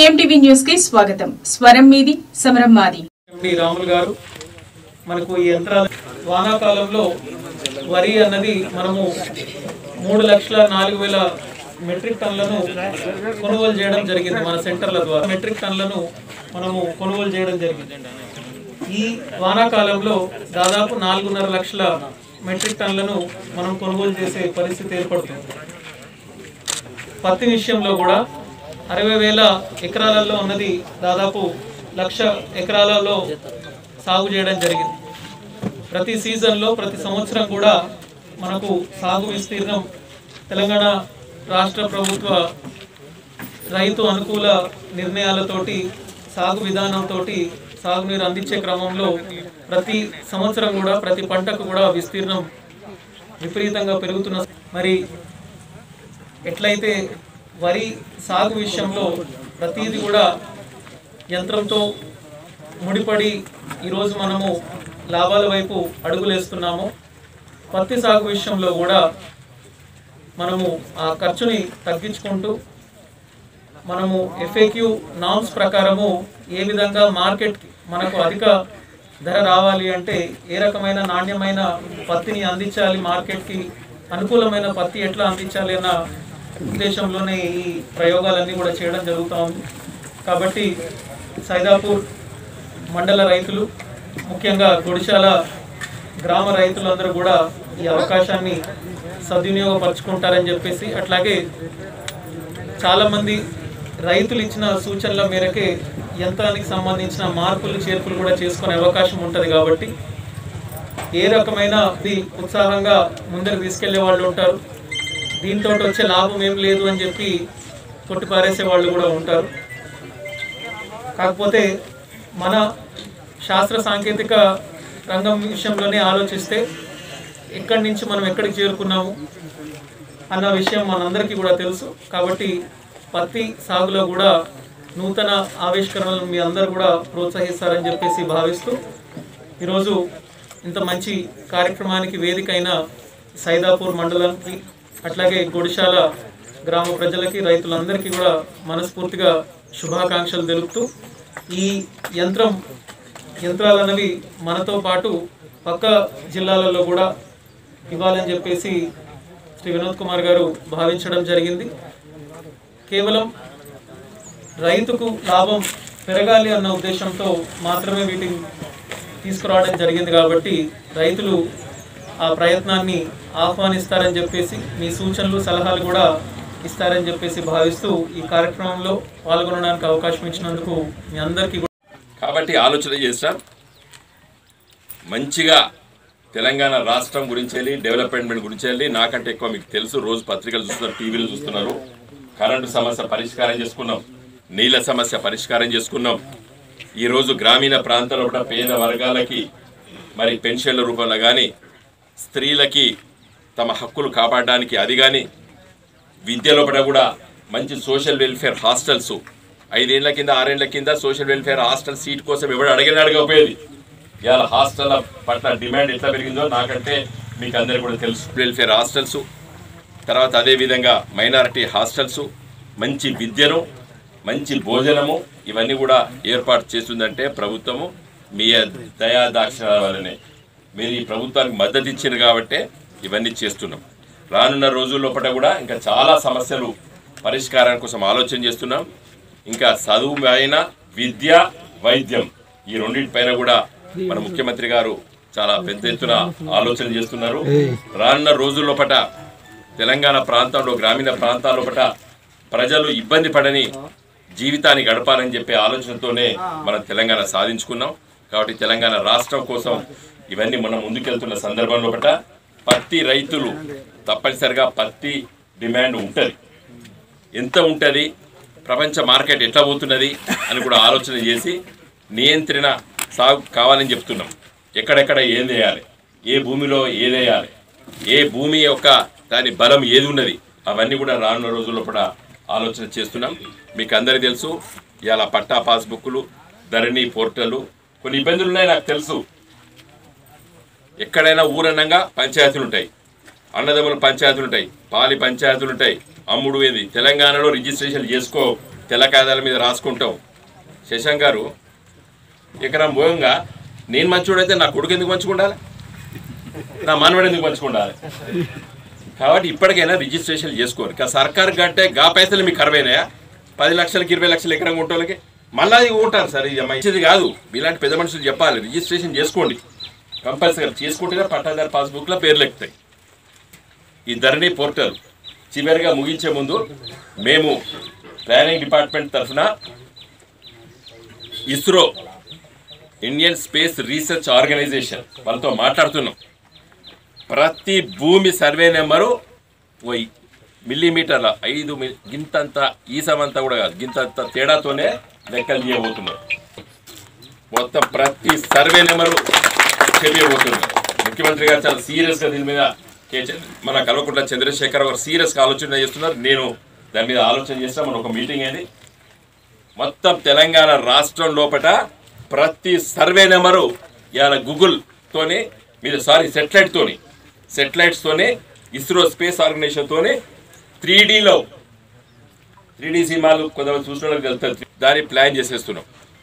కేఎంటీవీ news కి స్వాగతం స్వరం మీది సమరం మాది ఎండి రాములు గారు మనకు ఈ యంత్రాలు వానాకాలంలో వరి అన్నది మనము మూడు లక్షల నాలుగు వేల మెట్రిక్ టన్లను కొనుగోలు చేయడం జరిగింది మన సెంటర్ల ద్వారా మెట్రిక్ టన్లను మనము కొనుగోలు చేయడం జరిగింది ఈ వానాకాలంలో దాదాపు నాలుగున్నర లక్షల మెట్రిక్ టన్లను మనం కొనుగోలు చేసే పరిస్థితి ఏర్పడుతుంది పత్తి విషయంలో కూడా అరవై వేల ఎకరాలలో ఉన్నది దాదాపు లక్ష ఎకరాలలో సాగు చేయడం జరిగింది ప్రతి సీజన్లో ప్రతి సంవత్సరం కూడా మనకు సాగు విస్తీర్ణం తెలంగాణ రాష్ట్ర ప్రభుత్వ రైతు అనుకూల నిర్ణయాలతోటి సాగు విధానంతో సాగునీరు అందించే క్రమంలో ప్రతి సంవత్సరం కూడా ప్రతి పంటకు కూడా విస్తీర్ణం విపరీతంగా పెరుగుతున్న మరి ఎట్లయితే వరి సాగు విషయంలో ప్రతిదీ కూడా యంత్రంతో ముడిపడి ఈరోజు మనము లాభాల వైపు అడుగులేస్తున్నాము పత్తి సాగు విషయంలో కూడా మనము ఆ ఖర్చుని తగ్గించుకుంటూ మనము ఎఫ్ఏక్యూ నామ్స్ ప్రకారము ఏ విధంగా మార్కెట్ మనకు అధిక ధర రావాలి అంటే ఏ రకమైన నాణ్యమైన పత్తిని అందించాలి మార్కెట్కి అనుకూలమైన పత్తి ఎట్లా అందించాలి అన్న ఉద్దేశంలోనే ఈ ప్రయోగాలన్నీ కూడా చేయడం జరుగుతూ ఉంది కాబట్టి సైదాపూర్ మండల రైతులు ముఖ్యంగా గుడిశాల గ్రామ రైతులందరూ కూడా ఈ అవకాశాన్ని సద్వినియోగపరచుకుంటారని చెప్పేసి అట్లాగే చాలామంది రైతులు ఇచ్చిన సూచనల మేరకే యంత్రానికి సంబంధించిన మార్పులు చేర్పులు కూడా చేసుకునే అవకాశం ఉంటుంది కాబట్టి ఏ రకమైన ఇది ఉత్సాహంగా ముందరకు తీసుకెళ్లే వాళ్ళు ఉంటారు దీంతో వచ్చే లాభం ఏం లేదు అని చెప్పి కొట్టిపారేసే వాళ్ళు కూడా ఉంటారు కాకపోతే మన శాస్త్ర సాంకేతిక రంగం విషయంలోనే ఆలోచిస్తే ఎక్కడి నుంచి మనం ఎక్కడికి చేరుకున్నాము అన్న విషయం మనందరికీ కూడా తెలుసు కాబట్టి పత్తి సాగులో కూడా నూతన ఆవిష్కరణలను మీ అందరూ కూడా ప్రోత్సహిస్తారని చెప్పేసి భావిస్తూ ఈరోజు ఇంత మంచి కార్యక్రమానికి వేదికైన సైదాపూర్ మండలానికి అట్లాగే గుడిశాల గ్రామ ప్రజలకి రైతులందరికీ కూడా మనస్ఫూర్తిగా శుభాకాంక్షలు తెలుపుతూ ఈ యంత్రం యంత్రాలు అనేవి మనతో పాటు పక్క జిల్లాలలో కూడా ఇవ్వాలని చెప్పేసి శ్రీ వినోద్ కుమార్ గారు భావించడం జరిగింది కేవలం రైతుకు లాభం పెరగాలి అన్న ఉద్దేశంతో మాత్రమే వీటిని తీసుకురావడం జరిగింది కాబట్టి రైతులు ఆ ప్రయత్నాన్ని ఆహ్వానిస్తారని చెప్పేసి మీ సూచనలు సలహాలు కూడా ఇస్తారని చెప్పేసి భావిస్తూ ఈ కార్యక్రమంలో పాల్గొనడానికి అవకాశం ఇచ్చినందుకు మీ అందరికీ కూడా కాబట్టి ఆలోచన చేస్తాం మంచిగా తెలంగాణ రాష్ట్రం గురించి వెళ్ళి డెవలప్మెంట్ గురించి వెళ్ళి నాకంటే ఎక్కువ మీకు తెలుసు రోజు పత్రికలు చూస్తున్నారు టీవీలు చూస్తున్నారు కరెంటు సమస్య పరిష్కారం చేసుకున్నాం నీళ్ళ సమస్య పరిష్కారం చేసుకున్నాం ఈరోజు గ్రామీణ ప్రాంతాల్లో కూడా పేద వర్గాలకి మరి పెన్షన్ల రూపంలో కానీ స్త్రీలకి తమ హక్కులు కాపాడడానికి అది కానీ విద్య లోపల కూడా మంచి సోషల్ వెల్ఫేర్ హాస్టల్స్ ఐదేళ్ల కింద ఆరేళ్ల కింద సోషల్ వెల్ఫేర్ హాస్టల్ సీట్ కోసం ఎవడు అడిగిన అడగకపోయేది ఇవాళ హాస్టల్ పట్ల డిమాండ్ ఎట్లా పెరిగిందో నాకంటే మీకు అందరికీ కూడా తెలుసు వెల్ఫేర్ హాస్టల్స్ తర్వాత అదేవిధంగా మైనారిటీ హాస్టల్స్ మంచి విద్యను మంచి భోజనము ఇవన్నీ కూడా ఏర్పాటు చేస్తుందంటే ప్రభుత్వము మీ దయా దాక్షిణాల వల్లనే మీరు ఈ ప్రభుత్వానికి మద్దతు ఇచ్చారు కాబట్టే ఇవన్నీ చేస్తున్నాం రానున్న రోజుల లోపల కూడా ఇంకా చాలా సమస్యలు పరిష్కారం కోసం ఆలోచన చేస్తున్నాం ఇంకా చదువు పైన విద్య వైద్యం ఈ రెండింటిపైన కూడా మన ముఖ్యమంత్రి గారు చాలా పెద్ద ఎత్తున ఆలోచన చేస్తున్నారు రానున్న రోజుల లోపట తెలంగాణ ప్రాంతంలో గ్రామీణ ప్రాంతాల లోపట ప్రజలు ఇబ్బంది పడని జీవితాన్ని గడపాలని చెప్పే ఆలోచనతోనే మనం తెలంగాణ సాధించుకున్నాం కాబట్టి తెలంగాణ రాష్ట్రం కోసం ఇవన్నీ మనం ముందుకెళ్తున్న సందర్భంలో పట పత్తి రైతులు తప్పనిసరిగా పత్తి డిమాండ్ ఉంటుంది ఎంత ఉంటుంది ప్రపంచ మార్కెట్ ఎట్లా పోతున్నది అని కూడా ఆలోచన చేసి నియంత్రణ సాగు కావాలని చెప్తున్నాం ఎక్కడెక్కడ ఏం వేయాలి ఏ భూమిలో ఏదేయాలి ఏ భూమి యొక్క దాని బలం ఏది ఉన్నది అవన్నీ కూడా రానున్న రోజుల్లో కూడా ఆలోచన చేస్తున్నాం మీకు అందరికీ తెలుసు ఇవాళ పట్టా పాస్బుక్లు ధరణి పోర్టలు కొన్ని ఇబ్బందులు ఉన్నాయి నాకు తెలుసు ఎక్కడైనా ఊరన్నంగా పంచాయతీలు ఉంటాయి అన్నదమ్ముల పంచాయతీలు ఉంటాయి పాలి పంచాయతీలు ఉంటాయి అమ్ముడు ఏది తెలంగాణలో రిజిస్ట్రేషన్ చేసుకో తెల్ల కాగితాల మీద రాసుకుంటాం శశాంక్ గారు ఎకరం భోగంగా నేను మంచివాడైతే నా కొడుకు ఎందుకు మంచిగా ఉండాలి నా మనవడు ఎందుకు మంచిగా ఉండాలి కాబట్టి ఇప్పటికైనా రిజిస్ట్రేషన్ చేసుకోరు ఇక సర్కార్ కంటే గా పైసలు మీకు కరవైనాయా పది లక్షలకి ఇరవై లక్షలు ఎకరం కొంటోళ్ళకి మళ్ళీ ఉంటారు సార్ ఇది మంచిది కాదు ఇలాంటి పెద్ద మనుషులు చెప్పాలి రిజిస్ట్రేషన్ చేసుకోండి కంపల్సరీ చేసుకుంటేనే పట్టాదారు పాస్బుక్లో పేర్లు ఎక్కుతాయి ఈ ధరణి పోర్టల్ చివరిగా ముగించే ముందు మేము ప్లానింగ్ డిపార్ట్మెంట్ తరఫున ISRO Indian space research organisation వాళ్ళతో మాట్లాడుతున్నాం ప్రతి భూమి సర్వే నెంబరు ఓ మిల్లీమీటర్ల ఐదు మి- గింతంత ఈసమంతా కూడా కాదు గింతంత తేడాతోనే లెక్కలు చేయబోతున్నాం మొత్తం ప్రతి సర్వే నెంబరు తెలియబోతున్నాం ముఖ్యమంత్రి గారు చాలా సీరియస్గా దీని మీద కే చ- మన కల్వకుంట్ల చంద్రశేఖర్ గారు సీరియస్గా ఆలోచన చేస్తున్నారు నేను దాని మీద ఆలోచన చేస్తా మన ఒక మీటింగ్ అయింది మొత్తం తెలంగాణ రాష్ట్రం లోపల ప్రతి సర్వే నెంబరు ఇవాళ గూగుల్ తోని మీరు సారీ సెటిలైట్ తోని సెటిలైట్స్ తోని ఇస్రో స్పేస్ ఆర్గనైజేషన్ తోని త్రీ డీలో త్రీ డీ సినిమాలు కొంతమంది చూసిన వాళ్ళకి తెలుస్తుంది దాన్ని ప్లాన్ చేసేస్తున్నాం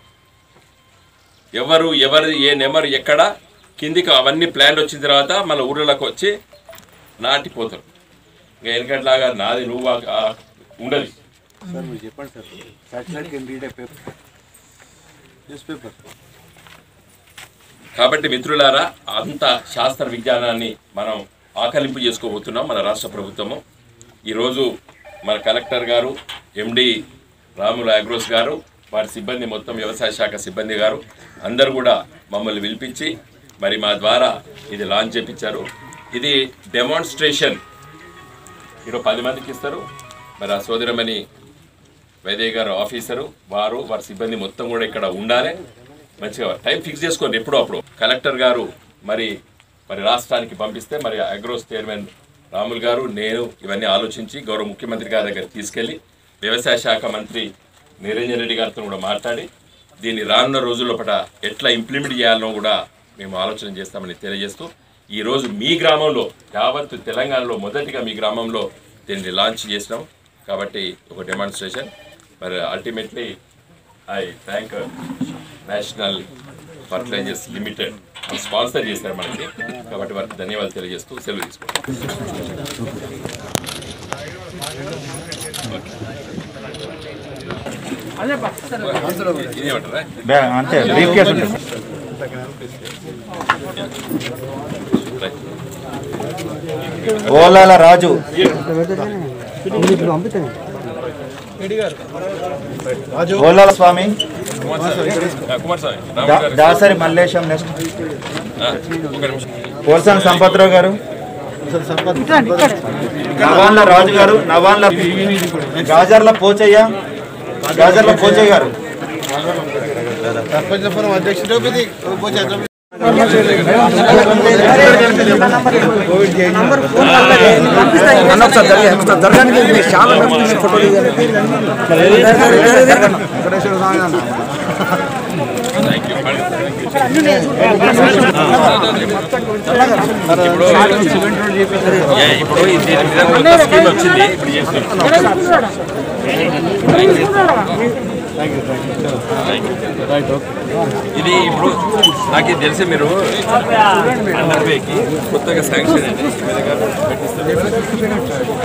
ఎవరు ఎవరు ఏ నెంబర్ ఎక్కడ కిందికి అవన్నీ ప్లాన్ వచ్చిన తర్వాత మన ఊళ్ళలోకి వచ్చి నాటిపోతారు ఇంకా వెనకట్లాగా నాది నువ్వు ఆ- ఆ ఉండదు సార్ మీరు చెప్పండి sir satellite can read a paper newspaper కాబట్టి మిత్రులారా అంత శాస్త్ర విజ్ఞానాన్ని మనం ఆకలింపు చేసుకోబోతున్నాం మన రాష్ట్ర ప్రభుత్వము ఈరోజు మన కలెక్టర్ గారు ఎండి రాములు అగ్రోస్ గారు వారి సిబ్బంది మొత్తం వ్యవసాయ శాఖ సిబ్బంది గారు అందరూ కూడా మమ్మల్ని పిలిపించి మరి మా ద్వారా ఇది లాంచ్ చేపించారు ఇది డెమాన్స్ట్రేషన్ ఈరోజు పది మందికి ఇస్తారు మరి ఆ సోదరమణి వైద్య గారు ఆఫీసరు వారు వారి సిబ్బంది మొత్తం కూడా ఇక్కడ ఉండాలి మంచిగా టైం ఫిక్స్ చేసుకోండి ఎప్పుడో అప్పుడు కలెక్టర్ గారు మరి మరి రాష్ట్రానికి పంపిస్తే మరి అగ్రోస్ చైర్మన్ రాములు గారు నేను ఇవన్నీ ఆలోచించి గౌరవ ముఖ్యమంత్రి గారి దగ్గర తీసుకెళ్లి వ్యవసాయ శాఖ మంత్రి నిరంజన్ రెడ్డి గారితో కూడా మాట్లాడి దీన్ని రానున్న రోజుల పట ఎట్లా ఇంప్లిమెంట్ చేయాలనో కూడా మేము ఆలోచన చేస్తామని తెలియజేస్తూ ఈ రోజు మీ గ్రామంలో యావత్ తెలంగాణలో మొదటిగా మీ గ్రామంలో దీన్ని లాంచ్ చేసినాం కాబట్టి ఒక డెమాన్స్ట్రేషన్ మరి ultimately I thank National Fertilizers Limited sponsor చేశారు మనకి కాబట్టి వారికి ధన్యవాదాలు తెలియజేస్తూ సెలవు తీసుకుంటాం ఇదేమంటారా బ్యా- అంతే బ్రీఫ్ కేసు ఉంటుంది రైట్. ఓలాల రాజు ఓలాల స్వామి కుమార్ స్వామి ఆ, కుమార్ స్వామి రాములు దా- గారు. దాసరి మల్లేశం నెక్స్ట్ ఆ, ఒక నిమిషం పోల్సాని సంపత్రావు గారు నవాన్ల రాజు గారు నవాన్ల గాజర్ల పోచయ్య గాజర్ల పోచయ్య గారు సర్పంచ్ ఫోరం అధ్యక్షుడు ఇది పోతే థ్యాంక్ యూ ఇప్పుడు ఏ, ఇప్పుడు ఈ దీని మీద కొత్త స్కీమ్ వచ్చింది ఇప్పుడు చేస్తున్నాం ఇది ఇప్పుడు నాకు ఇది తెలిసి మీరు అండర్ వేకి కొత్తగా శాంక్షన్ అయింది మీ దగ్గర పెట్టిస్తారు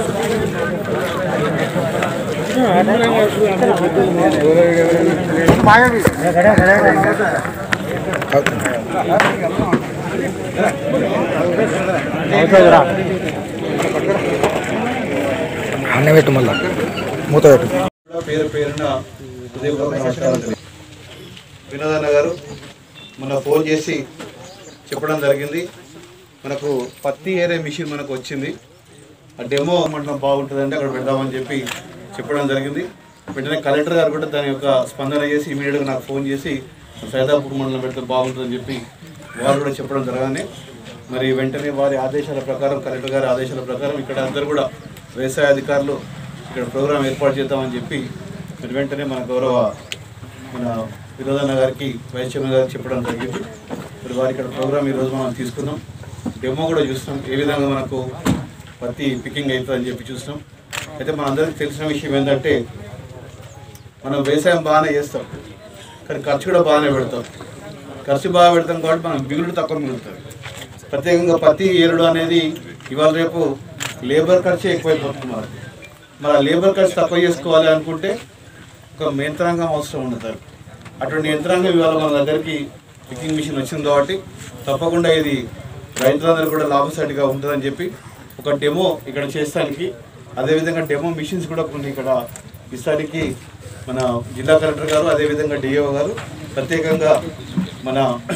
అన్నబెట్టు మళ్ళా మూత పెట్టు పేరు పేరున హృదయపూర్వక నమస్కారం తెలియ- వినోదన్న గారు మొన్న ఫోన్ చేసి చెప్పడం జరిగింది మనకు పత్తి ఏరే మిషన్ మనకు వచ్చింది ఆ డెమో మండలం బాగుంటుందంటే అక్కడ పెడదామని చెప్పి చెప్పడం జరిగింది వెంటనే కలెక్టర్ గారు కూడా దాని యొక్క స్పందన చేసి ఇమీడియట్గా నాకు ఫోన్ చేసి సైదాపూర్ మండలం పెడితే బాగుంటుందని చెప్పి వారు కూడా చెప్పడం జరగానే మరి వెంటనే వారి ఆదేశాల ప్రకారం కలెక్టర్ గారి ఆదేశాల ప్రకారం ఇక్కడ అందరూ కూడా వ్యవసాయ అధికారులు ఇక్కడ ప్రోగ్రాం ఏర్పాటు చేద్దామని చెప్పి మరి వెంటనే మన గౌరవ మన వినోదన్న గారికి వైస్ చైర్మన్ గారికి చెప్పడం జరిగింది మరి వారి ఇక్కడ ప్రోగ్రామ్ ఈరోజు మనం తీసుకున్నాం డెమో కూడా చూస్తాం ఏ విధంగా మనకు పత్తి పికింగ్ అవుతుందని చెప్పి చూస్తాం అయితే మనందరికీ తెలిసిన విషయం ఏంటంటే మనం వ్యవసాయం బాగానే చేస్తాం కానీ ఖర్చు కూడా బాగానే పెడతాం ఖర్చు బాగా పెడతాం కాబట్టి మనం మిగులు తక్కువ మిగులుతుంది ప్రత్యేకంగా పత్తి ఏరుడు అనేది ఇవాళ రేపు లేబర్ ఖర్చు ఎక్కువైపోతుంది మనకు మరి ఆ లేబర్ ఖర్చు తక్కువ చేసుకోవాలి అనుకుంటే ఒక యంత్రాంగం అవసరం ఉండదు అటువంటి యంత్రాంగం ఇవాళ మన దగ్గరికి పికింగ్ మిషన్ వచ్చింది కాబట్టి తప్పకుండా ఇది రైతులందరూ కూడా లాభసాటిగా ఉంటుందని చెప్పి ఒక డెమో ఇక్కడ చేస్తానికి అదేవిధంగా డెమో మిషన్స్ కూడా కొన్ని ఇక్కడ ఇస్తానికి మన జిల్లా కలెక్టర్ గారు అదేవిధంగా డిఓ గారు ప్రత్యేకంగా మన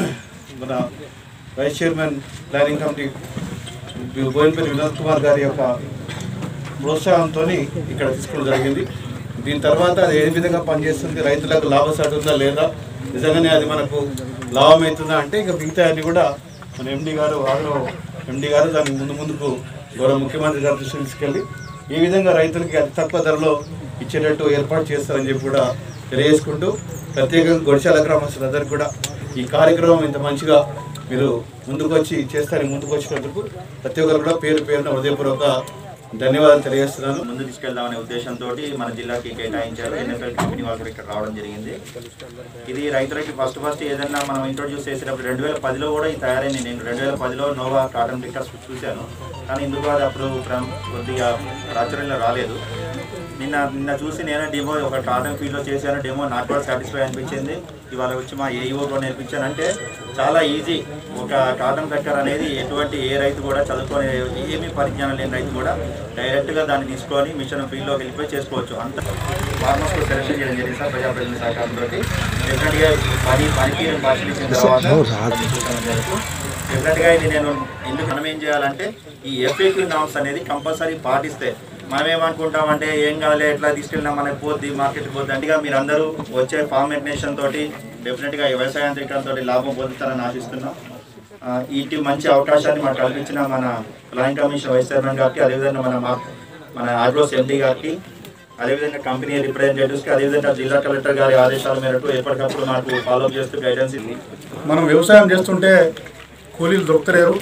మన vice chairman planning committee Boinapalli Vinod Kumar గారి యొక్క ప్రోత్సాహంతో ఇక్కడ తీసుకోవడం జరిగింది దీని తర్వాత అది ఏ విధంగా పనిచేస్తుంది రైతులకు లాభసాటి ఉందా లేదా నిజంగానే అది మనకు లాభం అవుతుందా అంటే ఇక మిగతా అన్ని కూడా మన ఎండి గారు ఆగ్రో ఎండి గారు దాన్ని ముందు ముందుకు గౌరవ ముఖ్యమంత్రి గారు దృష్టికి తీసుకెళ్ళి ఏ విధంగా రైతులకి అతి తక్కువ ధరలో ఇచ్చేటట్టు ఏర్పాటు చేస్తారని చెప్పి కూడా తెలియజేసుకుంటూ ప్రత్యేకంగా గొడిశాల గ్రామస్తులందరికీ కూడా ఈ కార్యక్రమం ఇంత మంచిగా మీరు ముందుకు వచ్చి చేస్తారని ముందుకు వచ్చినందుకు ప్రతి ఒక్కరు కూడా పేరు పేరున హృదయపూర్వక ధన్యవాదాలు తెలియజేస్తున్నాను ముందు తీసుకెళ్దామనే ఉద్దేశంతో మన జిల్లాకి కేటాయించారు ఎన్ఎఫ్ఎల్ కంపెనీ వాళ్ళు కూడా ఇక్కడ రావడం జరిగింది ఇది రైతులకి ఫస్ట్ ఫస్ట్ ఏదైనా మనం ఇంట్రొడ్యూస్ చేసేటప్పుడు రెండు వేల పదిలో కూడా ఇది తయారైంది నేను రెండు వేల పదిలో నోవా కాటన్ పిక్కర్స్ చూశాను కానీ ఇందుకు అది అప్పుడు ప్ర- కొద్దిగా ప్రాచుర్యంలో రాలేదు నిన్న నిన్న చూసి నేను డెమో ఒక కాటన్ ఫీల్డ్లో చేశాను డెమో నాకు కూడా సాటిస్ఫై అనిపించింది ఇవాళ వచ్చి మా ఏఈఓలో నేర్పించాను అంటే చాలా ఈజీ ఒక కాటన్ కట్టర్ అనేది ఎటువంటి ఏ రైతు కూడా చదువుకొని ఏమీ పరిజ్ఞానం లేని రైతు కూడా డైరెక్ట్గా దాన్ని తీసుకొని మిషన్ ఫీల్డ్లోకి వెళ్ళిపోయి చేసుకోవచ్చు అంత ఫార్మర్స్ కూడా సెలెక్షన్ చేయడం జరిగింది సార్ ప్రజాప్రతినిధి సహకారంతో డెఫినెట్గా పని పనితీరు పరిశీలించిన తర్వాత డెఫినెట్గా ఇది నేను ఎందుకు మనం ఏం చేయాలంటే ఈ ఎఫ్ఏక్యూ నామ్స్ అనేది కంపల్సరీ పాటిస్తే మనం ఏమనుకుంటామంటే ఏం కావాలి ఎట్లా తీసుకెళ్ళినా మనకి పోద్ది మార్కెట్ పోద్ది అంటేగా మీరు అందరూ వచ్చే ఫార్మ్ మెగ్నేషన్ తోటి డెఫినెట్గా ఈ వ్యవసాయాంత్రికంతో లాభం పొందుతారని ఆశిస్తున్నాం ఆ, ఇటు మంచి అవకాశాన్ని మాకు కల్పించిన మన ప్లాన్ కమిషన్ వైస్ చైర్మన్ గారికి అదేవిధంగా మన మా- మన ఆగ్రోస్ ఎండి గారికి అదేవిధంగా కంపెనీ రిప్రజెంటేటివ్స్కి అదేవిధంగా జిల్లా కలెక్టర్ గారి ఆదేశాల మేరకు ఎప్పటికప్పుడు మాకు ఫాలో చేస్తూ గైడెన్స్ ఇస్తుంది మనం వ్యవసాయం చేస్తుంటే కూలీలు దొరుకుతలేరు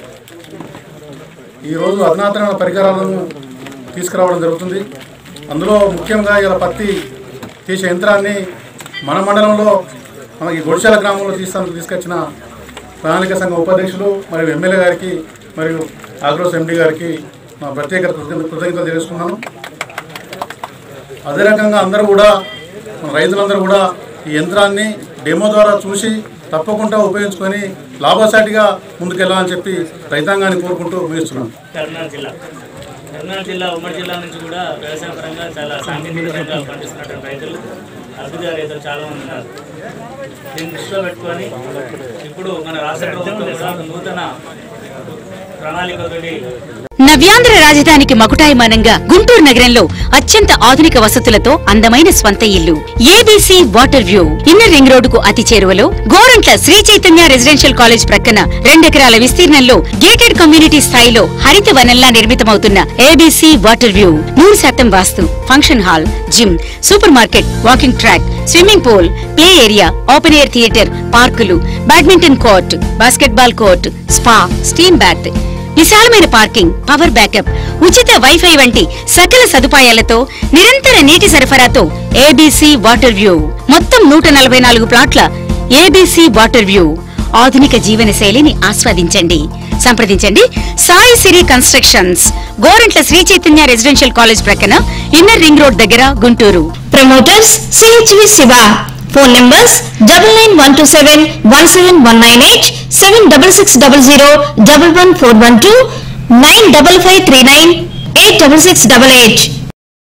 ఈరోజు అధునాతనమైన పరికరాలను తీసుకురావడం జరుగుతుంది అందులో ముఖ్యంగా ఇలా పత్తి తీసే యంత్రాన్ని మన మండలంలో మనకి గొడిశాల గ్రామంలో తీస్తానికి తీసుకొచ్చిన ప్రణాళిక సంఘ ఉపాధ్యక్షులు మరియు ఎమ్మెల్యే గారికి మరియు ఆగ్రోస్ ఎండి గారికి మా ప్రత్యేక కృతజ్ఞ- కృతజ్ఞతలు తెలుస్తున్నాను అదే రకంగా అందరూ కూడా మన రైతులందరూ కూడా ఈ యంత్రాన్ని డెమో ద్వారా చూసి తప్పకుండా ఉపయోగించుకొని లాభసాటిగా ముందుకెళ్ళాలని చెప్పి రైతాంగాన్ని కోరుకుంటూ ముగిస్తున్నాను కర్నూలు జిల్లా కర్నూలు జిల్లా ఉమ్మడి జిల్లా నుంచి కూడా వ్యవసాయ పరంగా చాలా సాంకేతికంగా పండిస్తున్నటువంటి రైతులు అభివృద్ధి రైతులు చాలా మంది ఉన్నారు దీన్ని దృష్టిలో పెట్టుకొని ఇప్పుడు మన రాష్ట్ర ప్రభుత్వం కూడా నూతన ప్రణాళికతోటి నవ్యాంధ్ర రాజధానికి మకుటాయమానంగా గుంటూరు నగరంలో అత్యంత ఆధునిక వసతులతో అందమైన స్వంత ఇల్లు ABC water view inner ring రోడ్డుకు అతి చేరువలో గోరంట్ల శ్రీ చైతన్య రెసిడెన్షియల్ కాలేజ్ ప్రక్కన రెండెకరాల విస్తీర్ణంలో గేటెడ్ కమ్యూనిటీ స్థాయిలో హరిత వనంలా నిర్మితమవుతున్న ఏబీసీ వాటర్ వ్యూ నూరు శాతం vastu function hall gym super market walking track swimming pool play area open air theatre పార్కులు badminton court basketball court spa steam bath విశాలమైన పార్కింగ్ పవర్ బ్యాకప్ ఉచిత వైఫై వంటి సకల సదుపాయాలతో నిరంతర నీటి సరఫరాతో ఏబీసీ వాటర్ వ్యూ మొత్తం నూట నలభై నాలుగు ప్లాట్ల ఏబీసీ వాటర్ వ్యూ ఆధునిక జీవన శైలిని ఆస్వాదించండి సంప్రదించండి Sai Siri constructions Gorantla Shri Chaitanya residential college ప్రక్కన ఇన్నర్ రింగ్ రోడ్ దగ్గర Guntur promoters CHV Shiva phone numbers double nine one two seven one seven one nine eight seven double six double zero double one four one two nine double five three nine eight double six double eight